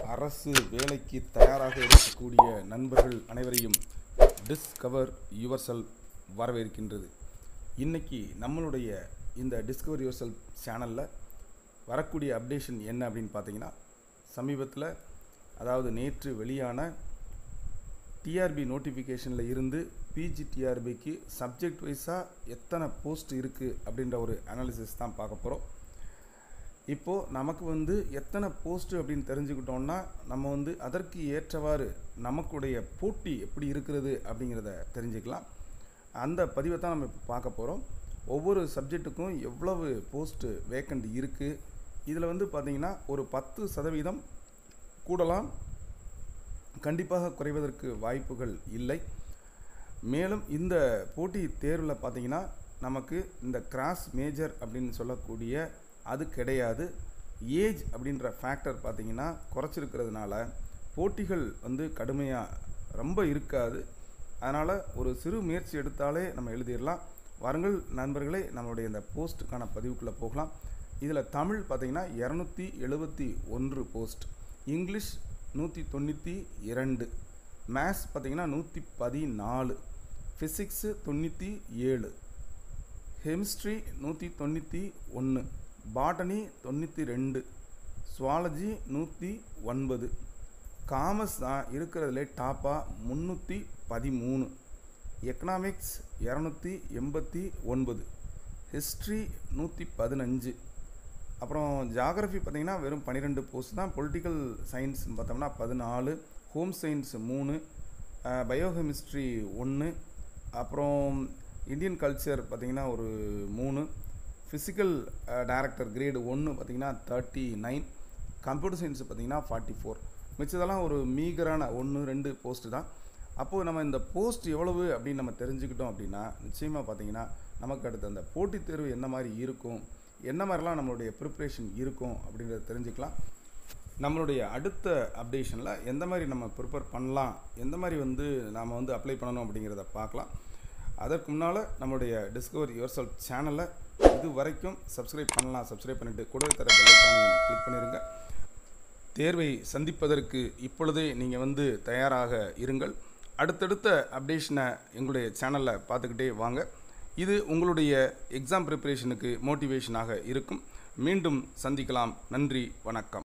அரசு வேலைக்கு தயாராக இருக்கக்கூடிய நண்பர்கள் அனைவரையும் டிஸ்கவர் யுவர் செல்ஃப் வரவேற்கின்றது இன்னைக்கு நம்மளுடைய இந்த டிஸ்கவர் யுவர் செல்ஃப் சேனலில் வரக்கூடிய அப்டேஷன் என்ன அப்படின்னு பார்த்தீங்கன்னா சமீபத்தில் அதாவது நேற்று வெளியான டிஆர்பி நோட்டிஃபிகேஷனில் இருந்து பிஜி டிஆர்பிக்கு சப்ஜெக்ட் வைஸாக எத்தனை போஸ்ட் இருக்குது அப்படின்ற ஒரு அனாலிசிஸ் தான் பார்க்க போகிறோம் இப்போது நமக்கு வந்து எத்தனை போஸ்ட்டு அப்படின்னு தெரிஞ்சுக்கிட்டோம்னா நம்ம வந்து அதற்கு ஏற்றவாறு நமக்குடைய போட்டி எப்படி இருக்கிறது அப்படிங்கிறத தெரிஞ்சுக்கலாம் அந்த பதிவை தான் நம்ம இப்போ பார்க்க போகிறோம் ஒவ்வொரு சப்ஜெக்ட்டுக்கும் எவ்வளவு போஸ்ட்டு வேக்கண்ட் இருக்குது இதில் வந்து பார்த்திங்கன்னா ஒரு பத்து சதவீதம் கூடலாம் கண்டிப்பாக குறைவதற்கு வாய்ப்புகள் இல்லை மேலும் இந்த போட்டி தேர்வில் பார்த்தீங்கன்னா நமக்கு இந்த கிராஸ் மேஜர் அப்படின்னு சொல்லக்கூடிய அது கிடையாது ஏஜ் அப்படின்ற ஃபேக்டர் பார்த்தீங்கன்னா குறைச்சிருக்கிறதுனால போட்டிகள் வந்து கடுமையாக ரொம்ப இருக்காது அதனால் ஒரு சிறு முயற்சி எடுத்தாலே நம்ம எழுதிடலாம் வாருங்கள் நண்பர்களே நம்மளுடைய இந்த போஸ்ட்டுக்கான பதிவுக்குள்ளே போகலாம் இதில் தமிழ் பார்த்தீங்கன்னா இரநூத்தி எழுபத்தி ஒன்று போஸ்ட் இங்கிலீஷ் நூற்றி தொண்ணூற்றி இரண்டு மேத்ஸ் பார்த்தீங்கன்னா நூற்றி பதினாலு ஃபிசிக்ஸு தொண்ணூற்றி ஏழு கெமிஸ்ட்ரி நூற்றி தொண்ணூற்றி ஒன்று பாட்டனி தொண்ணூற்றி ரெண்டு சுவாலஜி நூற்றி ஒன்பது காமர்ஸ் தான் இருக்கிறதுல டாப்பாக முந்நூற்றி பதிமூணு எக்கனாமிக்ஸ் இரநூத்தி எண்பத்தி ஒன்பது ஹிஸ்ட்ரி நூற்றி பதினஞ்சு அப்புறம் ஜாகிரஃபி பார்த்திங்கன்னா வெறும் பன்னிரெண்டு போஸ்ட் தான் பொலிட்டிக்கல் சயின்ஸ்னு பார்த்தோம்னா பதினாலு ஹோம் சயின்ஸ் மூணு பயோகெமிஸ்ட்ரி ஒன்று அப்புறம் இந்தியன் கல்ச்சர் பார்த்திங்கன்னா ஒரு மூணு ஃபிசிக்கல் டைரக்டர் கிரேடு ஒன்று பார்த்திங்கன்னா தேர்ட்டி நைன் கம்ப்யூட்டர் சயின்ஸ் பார்த்திங்கன்னா ஃபார்ட்டி ஃபோர் மிச்சதெல்லாம் ஒரு மீகரான ஒன்று ரெண்டு போஸ்ட்டு தான் அப்போது நம்ம இந்த போஸ்ட் எவ்வளவு அப்படின்னு நம்ம தெரிஞ்சுக்கிட்டோம் அப்படின்னா நிச்சயமாக பார்த்திங்கன்னா நமக்கு அடுத்த அந்த போட்டித் தேர்வு என்ன மாதிரி இருக்கும் என்ன மாதிரிலாம் நம்மளுடைய ப்ரிப்ரேஷன் இருக்கும் அப்படின்றத தெரிஞ்சுக்கலாம் நம்மளுடைய அடுத்த அப்டேஷனில் எந்த மாதிரி நம்ம ப்ரிப்பேர் பண்ணலாம் எந்த மாதிரி வந்து நாம் வந்து அப்ளை பண்ணணும் அப்படிங்கிறத பார்க்கலாம் அதற்கு முன்னால் நம்மளுடைய டிஸ்கவர் யுவர் செல்ஃப் சேனலை இது வரைக்கும் சப்ஸ்கிரைப் பண்ணலாம் சப்ஸ்கிரைப் பண்ணிவிட்டு கூடவே தர பெல்லைக்கானையும் கிளிக் பண்ணிடுங்க தேர்வை சந்திப்பதற்கு இப்பொழுதே நீங்கள் வந்து தயாராக இருங்கள் அடுத்தடுத்த அப்டேஷனை எங்களுடைய சேனலில் பார்த்துக்கிட்டே வாங்க இது உங்களுடைய எக்ஸாம் ப்ரிப்பரேஷனுக்கு மோட்டிவேஷனாக இருக்கும் மீண்டும் சந்திக்கலாம் நன்றி வணக்கம்